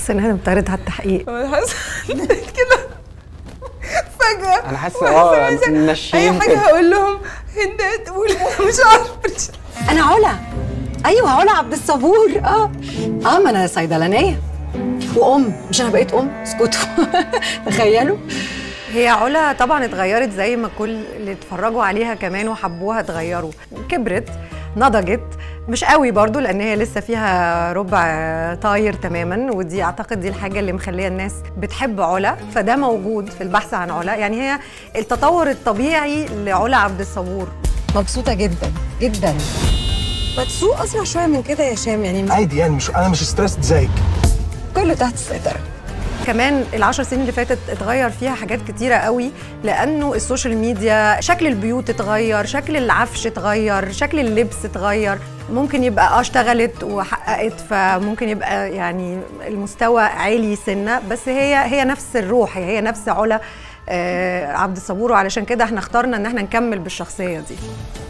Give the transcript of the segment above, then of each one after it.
حاسه ان انا بتعرض على التحقيق انا حاسه كده فجاه انا حاسه اه اي ماشيين حاجه كده هقول لهم هند تقول مش عارفه انا علا ايوه علا عبد الصبور اه اه ما انا صيدلانيه وام مش انا بقيت ام اسكتوا تخيلوا هي علا طبعا اتغيرت زي ما كل اللي اتفرجوا عليها كمان وحبوها اتغيروا كبرت نضجت مش قوي برضو لان هي لسه فيها ربع طاير تماما ودي اعتقد دي الحاجه اللي مخليه الناس بتحب علا فده موجود في البحث عن علا يعني هي التطور الطبيعي لعلا عبد الصبور مبسوطه جدا جدا بتسوق اسرع شويه من كده يا هشام يعني عادي يعني مش انا مش ستريسد زيك كله تحت السيطرة كمان العشر سنين اللي فاتت اتغير فيها حاجات كتيرة قوي لأنه السوشيال ميديا شكل البيوت اتغير شكل العفش اتغير شكل اللبس اتغير ممكن يبقى اه اشتغلت وحققت فممكن يبقى يعني المستوى عالي سنة بس هي هي نفس الروح هي, هي نفس علا آه عبد الصبور وعلشان كده احنا اخترنا ان احنا نكمل بالشخصية دي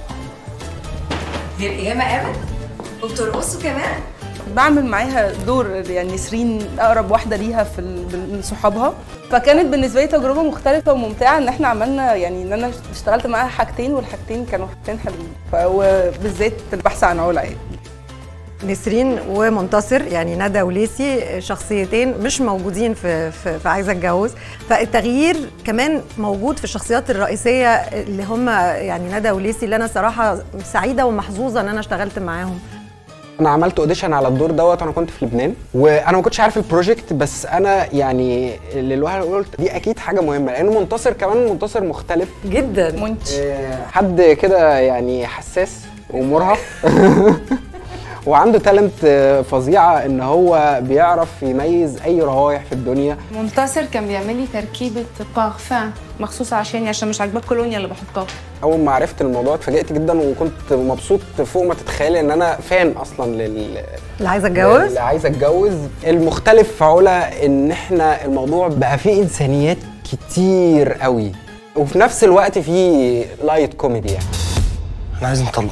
هي القيامة قامت وبترقصوا كمان بعمل معاها دور يعني نسرين اقرب واحده ليها في ال- من صحابها فكانت بالنسبه لي تجربه مختلفه وممتعه ان احنا عملنا يعني ان انا اشتغلت معاها حاجتين والحاجتين كانوا حاجتين حلوين ف- وبالذات البحث عن علا يعني نسرين ومنتصر يعني ندى وليسي شخصيتين مش موجودين في في, في عايزه اتجوز فالتغيير كمان موجود في الشخصيات الرئيسيه اللي هم يعني ندى وليسي اللي انا صراحه سعيده ومحظوظه ان انا اشتغلت معاهم انا عملت اوديشن على الدور دوت وانا كنت في لبنان وانا ما كنتش عارف البروجكت بس انا يعني للواحد قلت دي اكيد حاجه مهمه لان منتصر كمان منتصر مختلف جدا منتش آه، حد كده يعني حساس ومرهف وعنده تالنت فظيعه ان هو بيعرف يميز اي روايح في الدنيا منتصر كان بيعمل لي تركيبه بارفان مخصوص عشاني عشان مش عاجباه الكولونيا اللي بحطها اول ما عرفت الموضوع اتفاجئت جدا وكنت مبسوط فوق ما تتخيلي ان انا فان اصلا لل اللي عايزه اتجوز اللي عايزه اتجوز المختلف في علا ان احنا الموضوع بقى فيه انسانيات كتير قوي وفي نفس الوقت فيه لايت كوميدي يعني انا عايز نطلق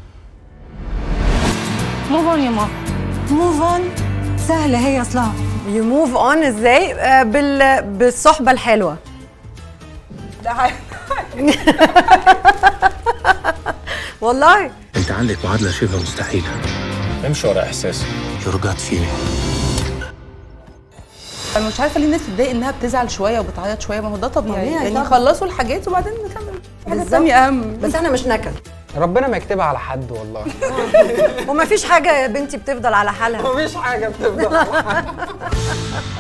موف اون يا ماما موف اون سهله هي اصلها يو موف اون ازاي آه، بال بالصحبه الحلوه ده حاجة. والله انت عندك معادله شبه مستحيله امشي ورا احساسك يرجعت فيني انا مش عارفه ليه الناس بتضايق انها بتزعل شويه وبتعيط شويه ما هو ده طبيعي طبيعي يعني طبعا. خلصوا الحاجات وبعدين نكمل حاجه بالظبط. ثانيه اهم بس احنا مش نكد ربنا ما يكتبها على حد والله ومفيش حاجه يا بنتي بتفضل على حالها مفيش حاجه بتفضل